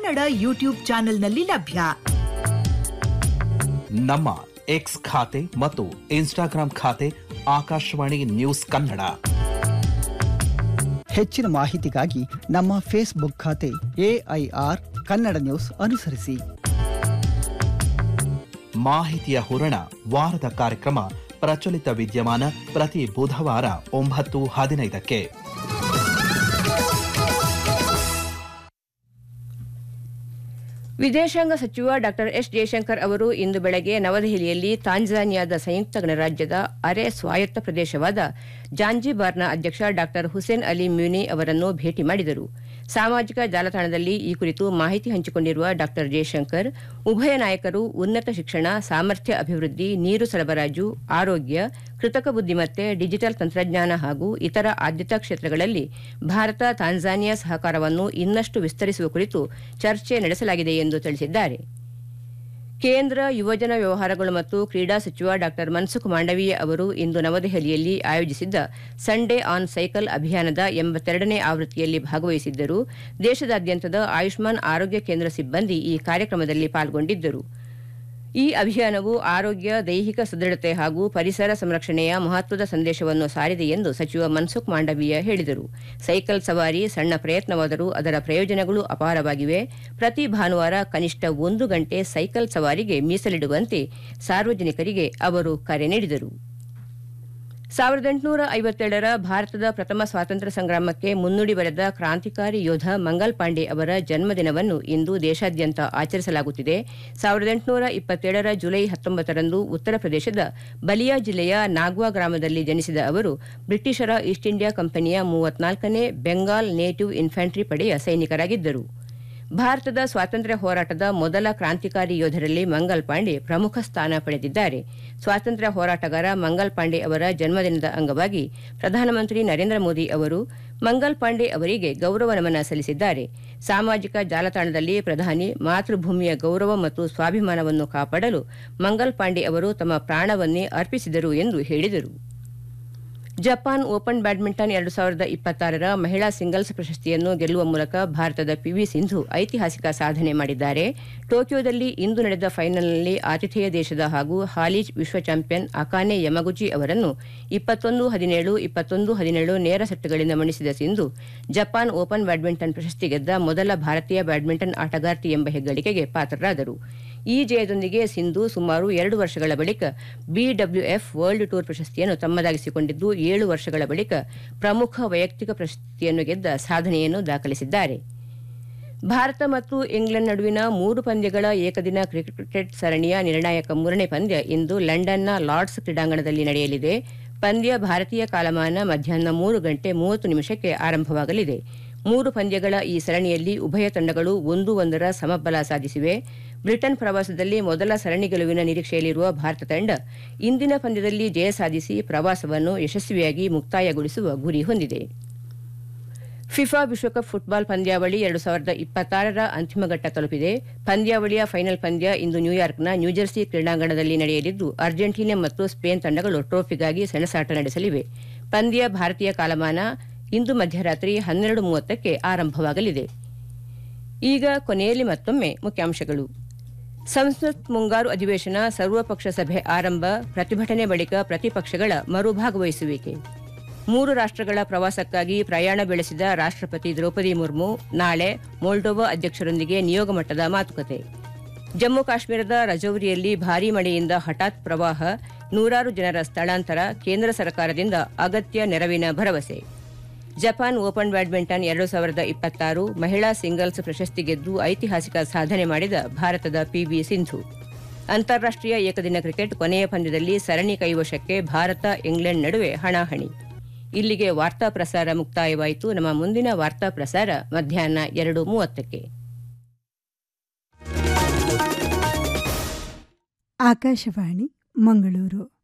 Kannada YouTube ಚಾನೆಲ್ನಲ್ಲಿ ಲಭ್ಯ ನಮ್ಮ ಎಕ್ಸ್ ಖಾತೆ ಮತ್ತು ಇನ್ಸ್ಟಾಗ್ರಾಂ ಖಾತೆ ಆಕಾಶವಾಣಿ ನ್ಯೂಸ್ ಕನ್ನಡ ಹೆಚ್ಚಿನ ಮಾಹಿತಿಗಾಗಿ ನಮ್ಮ ಫೇಸ್ಬುಕ್ ಖಾತೆ ಎಐಆರ್ ಕನ್ನಡ ನ್ಯೂಸ್ ಅನುಸರಿಸಿ ಮಾಹಿತಿಯ ಹೂರಣ ವಾರದ ಕಾರ್ಯಕ್ರಮ ಪ್ರಚಲಿತ ವಿದ್ಯಮಾನ ಪ್ರತಿ ಬುಧವಾರ ಒಂಬತ್ತು ಹದಿನೈದಕ್ಕೆ ವಿದೇಶಾಂಗ ಸಚಿವ ಡಾ ಎಸ್ ಜಯಶಂಕರ್ ಅವರು ಇಂದು ಬೆಳಗ್ಗೆ ನವದೆಹಲಿಯಲ್ಲಿ ತಾಂಜಾನಿಯಾದ ಸಂಯುಕ್ತ ಗಣರಾಜ್ಯದ ಅರೆ ಸ್ವಾಯತ್ತ ಪ್ರದೇಶವಾದ ಜಾಂಜಿಬಾರ್ನ ಅಧ್ಯಕ್ಷ ಡಾ ಹುಸೇನ್ ಅಲಿ ಮ್ಯೂನಿ ಅವರನ್ನು ಭೇಟಿ ಮಾಡಿದರು ಸಾಮಾಜಿಕ ಜಾಲತಾಣದಲ್ಲಿ ಈ ಕುರಿತು ಮಾಹಿತಿ ಹಂಚಿಕೊಂಡಿರುವ ಡಾ ಜಯಶಂಕರ್ ಉಭಯ ನಾಯಕರು ಉನ್ನತ ಶಿಕ್ಷಣ ಸಾಮರ್ಥ್ಯ ಅಭಿವೃದ್ಧಿ ನೀರು ಸರಬರಾಜು ಆರೋಗ್ಯ ಕೃತಕ ಬುದ್ದಿಮತ್ತೆ ಡಿಜಿಟಲ್ ತಂತ್ರಜ್ಞಾನ ಹಾಗೂ ಇತರ ಆದ್ಯತಾ ಕ್ಷೇತ್ರಗಳಲ್ಲಿ ಭಾರತ ತಾಂಜಾನಿಯಾ ಸಹಕಾರವನ್ನು ಇನ್ನಷ್ಟು ವಿಸ್ತರಿಸುವ ಕುರಿತು ಚರ್ಚೆ ನಡೆಸಲಾಗಿದೆ ಎಂದು ತಿಳಿಸಿದ್ದಾರೆ ಕೇಂದ್ರ ಯುವಜನ ವ್ಯವಹಾರಗಳು ಮತ್ತು ಕ್ರೀಡಾ ಸಚಿವ ಡಾ ಮನ್ಸುಖ್ ಮಾಂಡವೀಯ ಅವರು ಇಂದು ನವದೆಹಲಿಯಲ್ಲಿ ಆಯೋಜಿಸಿದ್ದ ಸಂಡೇ ಆನ್ ಸೈಕಲ್ ಅಭಿಯಾನದ ಎಂಬತ್ತೆರಡನೇ ಆವೃತ್ತಿಯಲ್ಲಿ ಭಾಗವಹಿಸಿದ್ದರು ದೇಶದಾದ್ಯಂತದ ಆಯುಷ್ಮಾನ್ ಆರೋಗ್ಯ ಕೇಂದ್ರ ಸಿಬ್ಬಂದಿ ಈ ಕಾರ್ಯಕ್ರಮದಲ್ಲಿ ಪಾಲ್ಗೊಂಡಿದ್ದರು ಈ ಅಭಿಯಾನವು ಆರೋಗ್ಯ ದೈಹಿಕ ಸದೃಢತೆ ಹಾಗೂ ಪರಿಸರ ಸಂರಕ್ಷಣೆಯ ಮಹತ್ವದ ಸಂದೇಶವನ್ನು ಸಾರಿದೆ ಎಂದು ಸಚಿವ ಮನ್ಸುಖ್ ಮಾಂಡವೀಯ ಹೇಳಿದರು ಸೈಕಲ್ ಸವಾರಿ ಸಣ್ಣ ಪ್ರಯತ್ನವಾದರೂ ಅದರ ಪ್ರಯೋಜನಗಳು ಅಪಾರವಾಗಿವೆ ಪ್ರತಿ ಭಾನುವಾರ ಕನಿಷ್ಠ ಒಂದು ಗಂಟೆ ಸೈಕಲ್ ಸವಾರಿಗೆ ಮೀಸಲಿಡುವಂತೆ ಸಾರ್ವಜನಿಕರಿಗೆ ಅವರು ಕರೆ ನೀಡಿದರು ಸಾವಿರದ ಎಂಟುನೂರ ಐವತ್ತೇಳರ ಭಾರತದ ಪ್ರಥಮ ಸ್ವಾತಂತ್ರ್ಯ ಸಂಗ್ರಾಮಕ್ಕೆ ಮುನ್ನುಡಿ ಬರೆದ ಕ್ರಾಂತಿಕಾರಿ ಯೋಧ ಮಂಗಲ್ ಪಾಂಡೆ ಅವರ ಜನ್ಮದಿನವನ್ನು ಇಂದು ದೇಶಾದ್ಯಂತ ಆಚರಿಸಲಾಗುತ್ತಿದೆ ಸಾವಿರದ ಎಂಟುನೂರ ಇಪ್ಪತ್ತೇಳರ ಜುಲೈ ಹತ್ತೊಂಬತ್ತರಂದು ಉತ್ತರ ಪ್ರದೇಶದ ಬಲಿಯಾ ಜಿಲ್ಲೆಯ ನಾಗ್ವಾ ಗ್ರಾಮದಲ್ಲಿ ಜನಿಸಿದ ಅವರು ಬ್ರಿಟಿಷರ ಈಸ್ಟ್ ಇಂಡಿಯಾ ಕಂಪನಿಯ ಮೂವತ್ನಾಲ್ಕನೇ ಬೆಂಗಾಲ್ ನೇಟಿವ್ ಇನ್ಫ್ಯಾಂಟ್ರಿ ಪಡೆಯ ಸೈನಿಕರಾಗಿದ್ದರು ಭಾರತದ ಸ್ವಾತಂತ್ರ್ಯ ಹೋರಾಟದ ಮೊದಲ ಕ್ರಾಂತಿಕಾರಿ ಯೋಧರಲ್ಲಿ ಮಂಗಲ್ ಪಾಂಡೆ ಪ್ರಮುಖ ಸ್ಥಾನ ಪಡೆದಿದ್ದಾರೆ ಸ್ವಾತಂತ್ರ್ಯ ಹೋರಾಟಗಾರ ಮಂಗಲ್ ಪಾಂಡೆ ಅವರ ಜನ್ಮದಿನದ ಅಂಗವಾಗಿ ಪ್ರಧಾನಮಂತ್ರಿ ನರೇಂದ್ರ ಮೋದಿ ಅವರು ಮಂಗಲ್ ಪಾಂಡೆ ಅವರಿಗೆ ಗೌರವ ನಮನ ಸಲ್ಲಿಸಿದ್ದಾರೆ ಸಾಮಾಜಿಕ ಜಾಲತಾಣದಲ್ಲಿ ಪ್ರಧಾನಿ ಮಾತೃಭೂಮಿಯ ಗೌರವ ಮತ್ತು ಸ್ವಾಭಿಮಾನವನ್ನು ಕಾಪಾಡಲು ಮಂಗಲ್ ಪಾಂಡೆ ಅವರು ತಮ್ಮ ಪ್ರಾಣವನ್ನೇ ಅರ್ಪಿಸಿದರು ಎಂದು ಹೇಳಿದರು ಜಪಾನ್ ಓಪನ್ ಬ್ಯಾಡ್ಮಿಂಟನ್ ಎರಡು ಸಾವಿರದ ಇಪ್ಪತ್ತಾರರ ಮಹಿಳಾ ಸಿಂಗಲ್ಸ್ ಪ್ರಶಸ್ತಿಯನ್ನು ಗೆಲ್ಲುವ ಮೂಲಕ ಭಾರತದ ಪಿವಿ ಸಿಂಧು ಐತಿಹಾಸಿಕ ಸಾಧನೆ ಮಾಡಿದ್ದಾರೆ ಟೋಕಿಯೋದಲ್ಲಿ ಇಂದು ನಡೆದ ಫೈನಲ್ನಲ್ಲಿ ಆತಿಥೇಯ ದೇಶದ ಹಾಗೂ ಹಾಲಿ ವಿಶ್ವ ಚಾಂಪಿಯನ್ ಅಕಾನೆ ಯಮಗುಚಿ ಅವರನ್ನು ಇಪ್ಪತ್ತೊಂದು ಹದಿನೇಳು ಇಪ್ಪತ್ತೊಂದು ಹದಿನೇಳು ನೇರ ಸೆಟ್ಗಳಿಂದ ಮಣಿಸಿದ ಸಿಂಧು ಜಪಾನ್ ಓಪನ್ ಬ್ಯಾಡ್ಮಿಂಟನ್ ಪ್ರಶಸ್ತಿ ಗೆದ್ದ ಮೊದಲ ಭಾರತೀಯ ಬ್ಯಾಡ್ಮಿಂಟನ್ ಆಟಗಾರ್ತಿ ಎಂಬ ಹೆಗ್ಗಳಿಕೆಗೆ ಪಾತ್ರರಾದರು ಈ ಜಯದೊಂದಿಗೆ ಸಿಂಧು ಸುಮಾರು ಎರಡು ವರ್ಷಗಳ ಬಳಿಕ ಬಿಡಬ್ಲ್ಯೂಎಫ್ ವರ್ಲ್ಡ್ ಟೂರ್ ಪ್ರಶಸ್ತಿಯನ್ನು ತಮ್ಮದಾಗಿಸಿಕೊಂಡಿದ್ದು ಏಳು ವರ್ಷಗಳ ಬಳಿಕ ಪ್ರಮುಖ ವೈಯಕ್ತಿಕ ಪ್ರಶಸ್ತಿಯನ್ನು ಗೆದ್ದ ಸಾಧನೆಯನ್ನು ದಾಖಲಿಸಿದ್ದಾರೆ ಭಾರತ ಮತ್ತು ಇಂಗ್ಲೆಂಡ್ ನಡುವಿನ ಮೂರು ಪಂದ್ಯಗಳ ಏಕದಿನ ಕ್ರಿಕೆಟ್ ಸರಣಿಯ ನಿರ್ಣಾಯಕ ಮೂರನೇ ಪಂದ್ಯ ಇಂದು ಲಂಡನ್ನ ಲಾರ್ಡ್ಸ್ ಕ್ರೀಡಾಂಗಣದಲ್ಲಿ ನಡೆಯಲಿದೆ ಪಂದ್ಯ ಭಾರತೀಯ ಕಾಲಮಾನ ಮಧ್ಯಾಹ್ನ ಮೂರು ಗಂಟೆ ಮೂವತ್ತು ನಿಮಿಷಕ್ಕೆ ಆರಂಭವಾಗಲಿದೆ ಮೂರು ಪಂದ್ಯಗಳ ಈ ಸರಣಿಯಲ್ಲಿ ಉಭಯ ತಂಡಗಳು ಒಂದು ಒಂದರ ಸಮಬಲ ಸಾಧಿಸಿವೆ ಬ್ರಿಟನ್ ಪ್ರವಾಸದಲ್ಲಿ ಮೊದಲ ಸರಣಿ ಗೆಲುವಿನ ನಿರೀಕ್ಷೆಯಲ್ಲಿರುವ ಭಾರತ ತಂಡ ಇಂದಿನ ಪಂದ್ಯದಲ್ಲಿ ಜಯ ಸಾಧಿಸಿ ಪ್ರವಾಸವನ್ನು ಯಶಸ್ವಿಯಾಗಿ ಮುಕ್ತಾಯಗೊಳಿಸುವ ಗುರಿ ಹೊಂದಿದೆ ಫಿಫಾ ವಿಶ್ವಕಪ್ ಫುಟ್ಬಾಲ್ ಪಂದ್ಯಾವಳಿ ಎರಡು ಸಾವಿರದ ಇಪ್ಪತ್ತಾರರ ಅಂತಿಮ ಘಟ್ಟ ತಲುಪಿದೆ ಪಂದ್ಯಾವಳಿಯ ಫೈನಲ್ ಪಂದ್ಯ ಇಂದು ನ್ಯೂಯಾರ್ಕ್ನ ನ್ಯೂಜೆರ್ಸಿ ಕ್ರೀಡಾಂಗಣದಲ್ಲಿ ನಡೆಯಲಿದ್ದು ಅರ್ಜೆಂಟೀನಾ ಮತ್ತು ಸ್ಪೇನ್ ತಂಡಗಳು ಟ್ರೋಫಿಗಾಗಿ ಸೆಣಸಾಟ ನಡೆಸಲಿವೆ ಪಂದ್ಯ ಭಾರತೀಯ ಕಾಲಮಾನ ಇಂದು ಮಧ್ಯರಾತ್ರಿ ಹನ್ನೆರಡು ಮೂವತ್ತಕ್ಕೆ ಆರಂಭವಾಗಲಿದೆ ಈಗ ಕೊನೆಯಲ್ಲಿ ಮತ್ತೊಮ್ಮೆ ಮುಖ್ಯಾಂಶಗಳು ಸಂಸತ್ ಮುಂಗಾರು ಅಧಿವೇಶನ ಸರ್ವಪಕ್ಷ ಸಭೆ ಆರಂಭ ಪ್ರತಿಭಟನೆ ಬಳಿಕ ಪ್ರತಿಪಕ್ಷಗಳ ಮರುಭಾಗವಹಿಸುವಿಕೆ ಮೂರು ರಾಷ್ಟ್ರಗಳ ಪ್ರವಾಸಕ್ಕಾಗಿ ಪ್ರಯಾಣ ಬೆಳೆಸಿದ ರಾಷ್ಟ್ರಪತಿ ದ್ರೌಪದಿ ಮುರ್ಮು ನಾಳೆ ಮೊಲ್ಡೋವಾ ಅಧ್ಯಕ್ಷರೊಂದಿಗೆ ನಿಯೋಗ ಮಟ್ಟದ ಮಾತುಕತೆ ಜಮ್ಮು ಕಾಶ್ಮೀರದ ರಜೌರಿಯಲ್ಲಿ ಭಾರೀ ಮಳೆಯಿಂದ ಹಠಾತ್ ಪ್ರವಾಹ ನೂರಾರು ಜನರ ಸ್ಥಳಾಂತರ ಕೇಂದ್ರ ಸರ್ಕಾರದಿಂದ ಅಗತ್ಯ ನೆರವಿನ ಭರವಸೆ ಜಪಾನ್ ಓಪನ್ ಬ್ಯಾಡ್ಮಿಂಟನ್ ಎರಡು ಸಾವಿರದ ಇಪ್ಪತ್ತಾರು ಮಹಿಳಾ ಸಿಂಗಲ್ಸ್ ಪ್ರಶಸ್ತಿ ಗೆದ್ದು ಐತಿಹಾಸಿಕ ಸಾಧನೆ ಮಾಡಿದ ಭಾರತದ ಪಿವಿ ಸಿಂಧು ಅಂತಾರಾಷ್ಟೀಯ ಏಕದಿನ ಕ್ರಿಕೆಟ್ ಕೊನೆಯ ಪಂದ್ಯದಲ್ಲಿ ಸರಣಿ ಕೈವಶಕ್ಕೆ ಭಾರತ ಇಂಗ್ಲೆಂಡ್ ನಡುವೆ ಹಣಾಹಣಿ ಇಲ್ಲಿಗೆ ವಾರ್ತಾ ಪ್ರಸಾರ ಮುಕ್ತಾಯವಾಯಿತು ನಮ್ಮ ಮುಂದಿನ ವಾರ್ತಾ ಪ್ರಸಾರ ಮಧ್ಯಾಹ್ನ ಎರಡು ಮೂವತ್ತಕ್ಕೆ ಆಕಾಶವಾಣಿ ಮಂಗಳೂರು